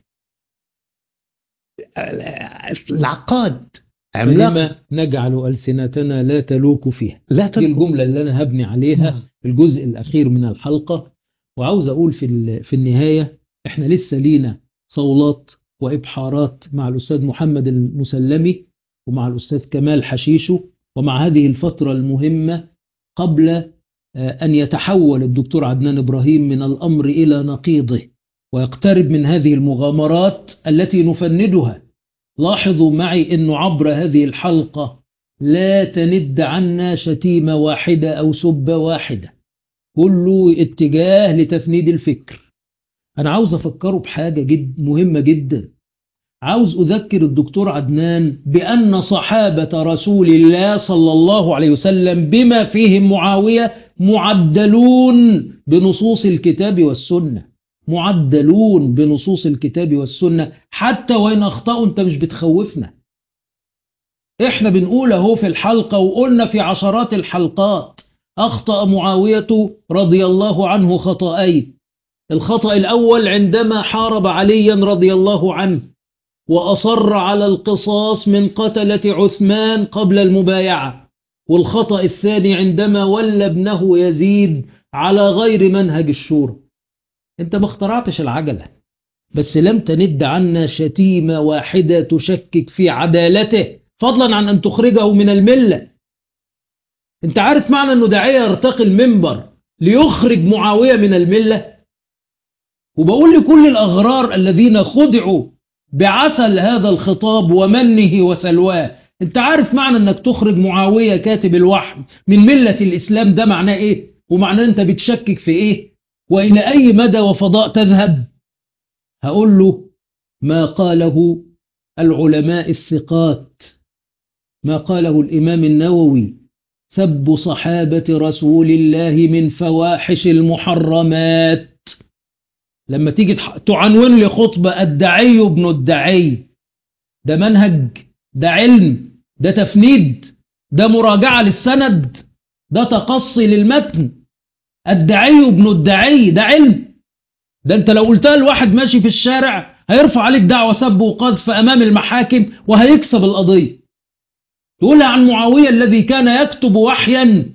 العقاد عملاق فلما نجعل ألسنتنا لا تلوك فيها لا دي تلوك الجملة اللي أنا هبني عليها في الجزء الأخير من الحلقة وعاوز أقول في ال- في النهاية إحنا لسه لينا صولات وإبحارات مع الأستاذ محمد المسلمي ومع الأستاذ كمال حشيشو ومع هذه الفترة المهمة قبل آه، أن يتحول الدكتور عدنان إبراهيم من الأمر إلى نقيضه ويقترب من هذه المغامرات التي نفندها لاحظوا معي أنه عبر هذه الحلقة لا تند عنا شتيمة واحدة أو سبة واحدة كله اتجاه لتفنيد الفكر أنا عاوز أفكره بحاجة جد مهمة جدا عاوز أذكر الدكتور عدنان بأن صحابة رسول الله صلى الله عليه وسلم بما فيهم معاوية معدلون بنصوص الكتاب والسنة معدلون بنصوص الكتاب والسنة حتى وإن أخطأوا أنت مش بتخوفنا إحنا بنقول أهو في الحلقة وقلنا في عشرات الحلقات أخطأ معاوية رضي الله عنه خطأين الخطأ الأول عندما حارب عليا رضي الله عنه وأصر على القصاص من قتلة عثمان قبل المبايعة والخطأ الثاني عندما ولى ابنه يزيد على غير منهج الشورى انت ما اخترعتش العجلة بس لم تند عنا شتيمة واحدة تشكك في عدالته فضلا عن أن تخرجه من الملة انت عارف معنى أنه داعية يرتقي المنبر ليخرج معاوية من الملة وبقول لكل الأغرار الذين خدعوا بعسل هذا الخطاب ومنه وسلواه انت عارف معنى انك تخرج معاوية كاتب الوحي من ملة الإسلام ده معناه ايه ومعناه انت بتشكك في ايه وإلى أي مدى وفضاء تذهب هقول له ما قاله العلماء الثقات ما قاله الإمام النووي سب صحابة رسول الله من فواحش المحرمات لما تيجي تح- تعنون لي خطبة الدعي ابن الدعي ده منهج ده علم ده تفنيد ده مراجعة للسند ده تقصي للمتن الدعي ابن الدعي ده علم ده انت لو قلتها لواحد ماشي في الشارع هيرفع عليك دعوة سب وقذف أمام المحاكم وهيكسب القضية تقولها عن معاوية الذي كان يكتب وحيا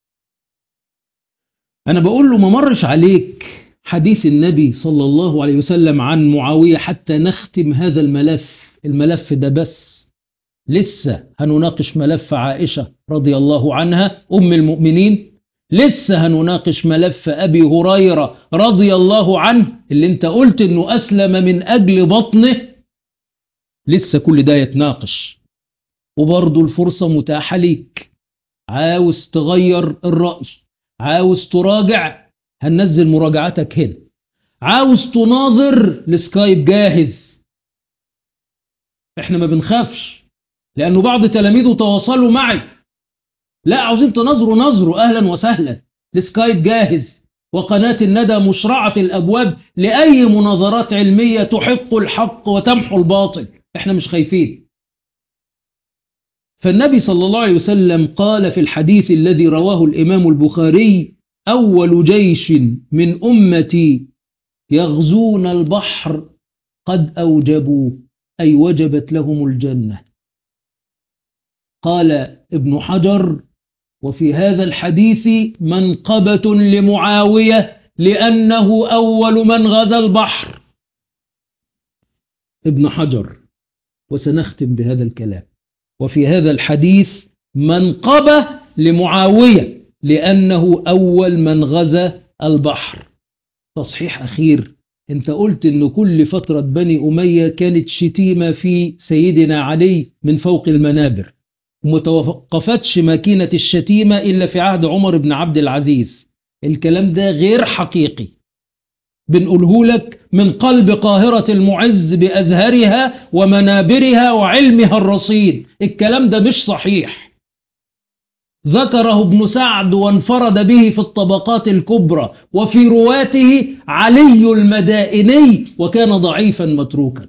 أنا بقول له ما مرش عليك حديث النبي صلى الله عليه وسلم عن معاوية حتى نختم هذا الملف الملف ده بس لسه هنناقش ملف عائشة رضي الله عنها أم المؤمنين لسه هنناقش ملف أبي هريرة رضي الله عنه اللي انت قلت انه أسلم من أجل بطنه لسه كل ده يتناقش وبرضه الفرصة متاحة ليك عاوز تغير الرأي عاوز تراجع هننزل مراجعتك هنا عاوز تناظر السكايب جاهز احنا ما بنخافش لأنه بعض تلاميذه تواصلوا معي لا عاوزين تنظروا نظروا أهلا وسهلا السكايب جاهز وقناة الندى مشرعة الأبواب لأي مناظرات علمية تحق الحق وتمحو الباطل احنا مش خايفين فالنبي صلى الله عليه وسلم قال في الحديث الذي رواه الإمام البخاري أول جيش من أمتي يغزون البحر قد أوجبوا أي وجبت لهم الجنة قال ابن حجر وفي هذا الحديث منقبة لمعاوية لأنه أول من غزا البحر ابن حجر وسنختم بهذا الكلام وفي هذا الحديث منقبة لمعاوية لأنه أول من غزا البحر تصحيح أخير انت قلت ان كل فترة بني أمية كانت شتيمة في سيدنا علي من فوق المنابر ومتوقفتش ماكينة الشتيمة إلا في عهد عمر بن عبد العزيز الكلام ده غير حقيقي بنقوله لك من قلب قاهرة المعز بأزهرها ومنابرها وعلمها الرصين الكلام ده مش صحيح ذكره ابن سعد وانفرد به في الطبقات الكبرى وفي رواته علي المدائني وكان ضعيفا متروكا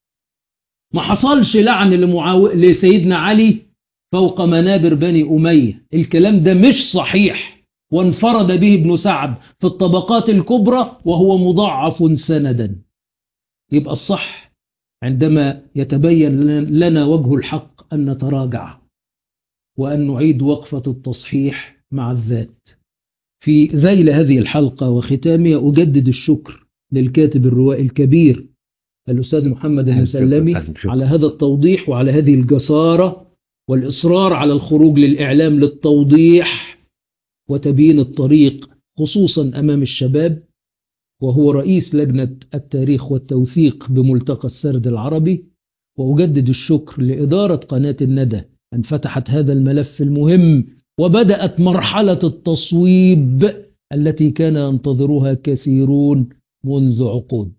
ما حصلش لعن لمعاو... لسيدنا علي فوق منابر بني أمية الكلام ده مش صحيح وانفرد به ابن سعد في الطبقات الكبرى وهو مضاعف سندا يبقى الصح عندما يتبين لنا وجه الحق أن نتراجع وأن نعيد وقفة التصحيح مع الذات في ذيل هذه الحلقة وختامها أجدد الشكر للكاتب الروائي الكبير الأستاذ محمد المسلمي على هذا التوضيح وعلى هذه الجسارة والإصرار على الخروج للإعلام للتوضيح وتبيين الطريق خصوصا أمام الشباب وهو رئيس لجنة التاريخ والتوثيق بملتقى السرد العربي وأجدد الشكر لإدارة قناة الندى أن فتحت هذا الملف المهم وبدأت مرحلة التصويب التي كان ينتظرها كثيرون منذ عقود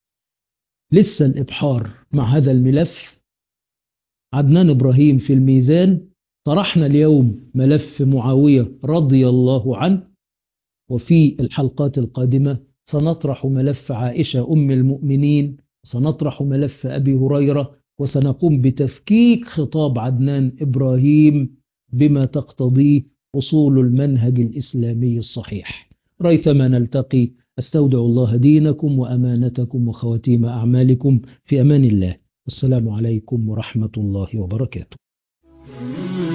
لسه الإبحار مع هذا الملف عدنان إبراهيم في الميزان طرحنا اليوم ملف معاوية رضي الله عنه وفي الحلقات القادمة سنطرح ملف عائشة أم المؤمنين سنطرح ملف أبي هريرة وسنقوم بتفكيك خطاب عدنان إبراهيم بما تقتضيه أصول المنهج الإسلامي الصحيح ريثما نلتقي أستودع الله دينكم وأمانتكم وخواتيم أعمالكم في أمان الله والسلام عليكم ورحمة الله وبركاته